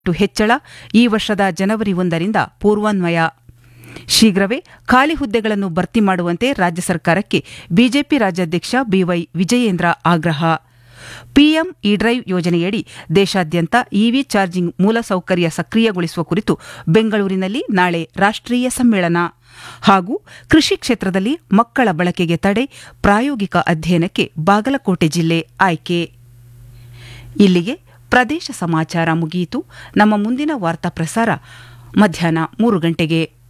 to ಹೆಚ್ಚಳ ಈ ವರ್ಷದ ಜನವರಿ ಒಂದರಿಂದ ಪೂರ್ವಾನ್ವಯ ಶೀಘ್ರವೇ ಖಾಲಿ ಹುದ್ದೆಗಳನ್ನು ಭರ್ತಿ ಮಾಡುವಂತೆ ರಾಜ್ಯ ಸರ್ಕಾರಕ್ಕೆ ಬಿಜೆಪಿ ರಾಜ್ಯಾಧ್ಯಕ್ಷ ಬಿವೈ ವಿಜಯೇಂದ್ರ ಆಗ್ರಹ ಪಿಎಂ ಇ ಡ್ರೈವ್ ಯೋಜನೆಯಡಿ ದೇಶಾದ್ಯಂತ ಇವಿ ಚಾರ್ಜಿಂಗ್ ಮೂಲಸೌಕರ್ಯ ಸಕ್ರಿಯಗೊಳಿಸುವ ಕುರಿತು ಬೆಂಗಳೂರಿನಲ್ಲಿ ನಾಳೆ ರಾಷ್ಟ್ರೀಯ ಸಮ್ಮೇಳನ ಹಾಗೂ ಕೃಷಿ ಕ್ಷೇತ್ರದಲ್ಲಿ ಮಕ್ಕಳ ಬಳಕೆಗೆ ತಡೆ ಪ್ರಾಯೋಗಿಕ ಅಧ್ಯಯನಕ್ಕೆ ಬಾಗಲಕೋಟೆ ಜಿಲ್ಲೆ ಆಯ್ಕೆ ಇಲ್ಲಿಗೆ ಪ್ರದೇಶ ಸಮಾಚಾರ ಮುಗಿಯಿತು ನಮ್ಮ ಮುಂದಿನ ವಾರ್ತಾ ಪ್ರಸಾರ ಮಧ್ಯಾಹ್ನ ಮೂರು ಗಂಟೆಗೆ